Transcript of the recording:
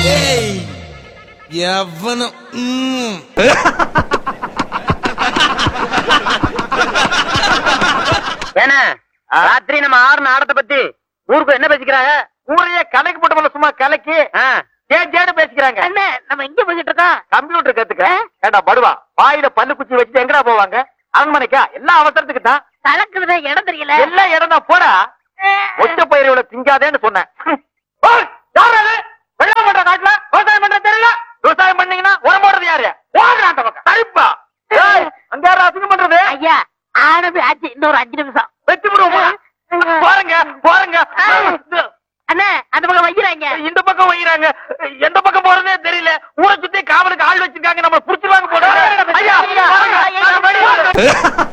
ஏய் எவனும் ம். ஏன்னா ராத்திரி நம்ம ஆறு ஆடத்தை பத்தி ஊருக்கு என்ன பேசிக்கிறாங்க ஊரையே கலைக்கு போட்டு சும்மா கலைக்கு ஜேடு பேசிக்கிறாங்க என்ன நம்ம எங்க போய்கிட்டு இருக்கோம் கம்ப்யூட்டர் கத்துக்க ஏண்டா படுவா வாயில பல்லு குச்சி வச்சுட்டு எங்கடா போவாங்க அரண்மனைக்கா எல்லா அவசரத்துக்கு தான் கலக்குறதே இடம் தெரியல எல்லா இடம் தான் போடா ஒத்த பயிர் இவ்வளவு திங்காதேன்னு சொன்னேன் ஓய், யார் அது? வெள்ளம் பண்ற காட்டுல விவசாயம் பண்ற தெரியல விவசாயம் பண்ணீங்கன்னா உரம் போடுறது யாரு ஓடுறா அந்த பக்கம் சரிப்பா ஏய், அங்க யாரும் அசிங்கம் பண்றது ஐயா ஆனது ஆச்சு இன்னொரு அஞ்சு நிமிஷம் வெட்டி விடுவோம் போறங்க போறங்க அண்ணே அந்த பக்கம் வைக்கிறாங்க இந்த பக்கம் வைக்கிறாங்க எந்த பக்கம்